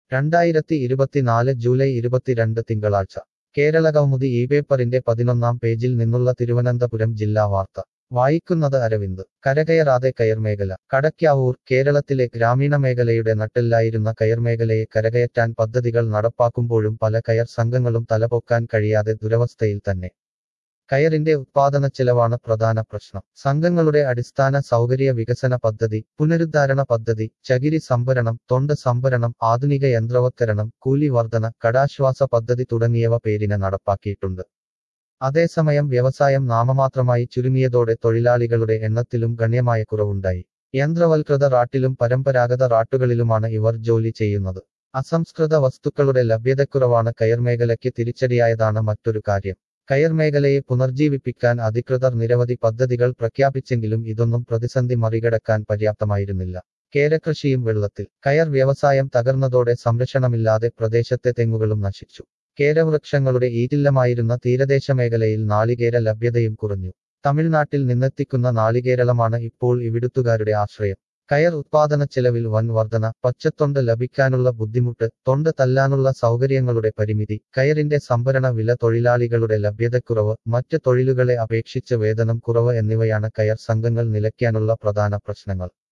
രണ്ടായിരത്തി ഇരുപത്തിനാല് ജൂലൈ ഇരുപത്തിരണ്ട് തിങ്കളാഴ്ച കേരള കൗമുദി ഈ പേപ്പറിന്റെ പതിനൊന്നാം പേജിൽ നിന്നുള്ള തിരുവനന്തപുരം ജില്ലാ വാർത്ത വായിക്കുന്നത് അരവിന്ദ് കരകയറാതെ കയർമേഖല കടയ്ക്കാവൂർ കേരളത്തിലെ ഗ്രാമീണ മേഖലയുടെ നട്ടെല്ലായിരുന്ന കയർമേഖലയെ കരകയറ്റാൻ പദ്ധതികൾ നടപ്പാക്കുമ്പോഴും പല കയർ സംഘങ്ങളും തലപൊക്കാൻ കഴിയാതെ ദുരവസ്ഥയിൽ തന്നെ കയറിന്റെ ഉത്പാദനച്ചെലവാണ് പ്രധാന പ്രശ്നം സംഘങ്ങളുടെ അടിസ്ഥാന സൗകര്യ വികസന പദ്ധതി പുനരുദ്ധാരണ പദ്ധതി ചകിരി സംഭരണം തൊണ്ട് സംഭരണം ആധുനിക യന്ത്രവത്കരണം കൂലി വർധന കടാശ്വാസ പദ്ധതി തുടങ്ങിയവ പേരിന് നടപ്പാക്കിയിട്ടുണ്ട് അതേസമയം വ്യവസായം നാമമാത്രമായി ചുരുങ്ങിയതോടെ തൊഴിലാളികളുടെ എണ്ണത്തിലും ഗണ്യമായ കുറവുണ്ടായി യന്ത്രവൽകൃത റാട്ടിലും പരമ്പരാഗത റാട്ടുകളിലുമാണ് ഇവർ ജോലി ചെയ്യുന്നത് അസംസ്കൃത വസ്തുക്കളുടെ ലഭ്യതക്കുറവാണ് കയർമേഖലയ്ക്ക് തിരിച്ചടിയായതാണ് മറ്റൊരു കാര്യം കയർമേഖലയെ പുനർജീവിപ്പിക്കാൻ അധികൃതർ നിരവധി പദ്ധതികൾ പ്രഖ്യാപിച്ചെങ്കിലും ഇതൊന്നും പ്രതിസന്ധി മറികടക്കാൻ പര്യാപ്തമായിരുന്നില്ല കേരകൃഷിയും വെള്ളത്തിൽ കയർ വ്യവസായം തകർന്നതോടെ സംരക്ഷണമില്ലാതെ പ്രദേശത്തെ തെങ്ങുകളും നശിച്ചു കേരവൃക്ഷങ്ങളുടെ ഈറ്റില്ലമായിരുന്ന തീരദേശ മേഖലയിൽ നാളികേര ലഭ്യതയും കുറഞ്ഞു തമിഴ്നാട്ടിൽ നിന്നെത്തിക്കുന്ന നാളികേരളമാണ് ഇപ്പോൾ ഇവിടുത്തുകാരുടെ ആശ്രയം കയർ ഉത്പാദനച്ചെലവിൽ വൻ വർധന പച്ചത്തൊണ്ട് ലഭിക്കാനുള്ള ബുദ്ധിമുട്ട് തൊണ്ട് തല്ലാനുള്ള സൗകര്യങ്ങളുടെ പരിമിതി കയറിന്റെ സംഭരണ വില തൊഴിലാളികളുടെ ലഭ്യതക്കുറവ് മറ്റ് തൊഴിലുകളെ അപേക്ഷിച്ച് വേതനം കുറവ് എന്നിവയാണ് കയർ സംഘങ്ങൾ നിലയ്ക്കാനുള്ള പ്രധാന പ്രശ്നങ്ങൾ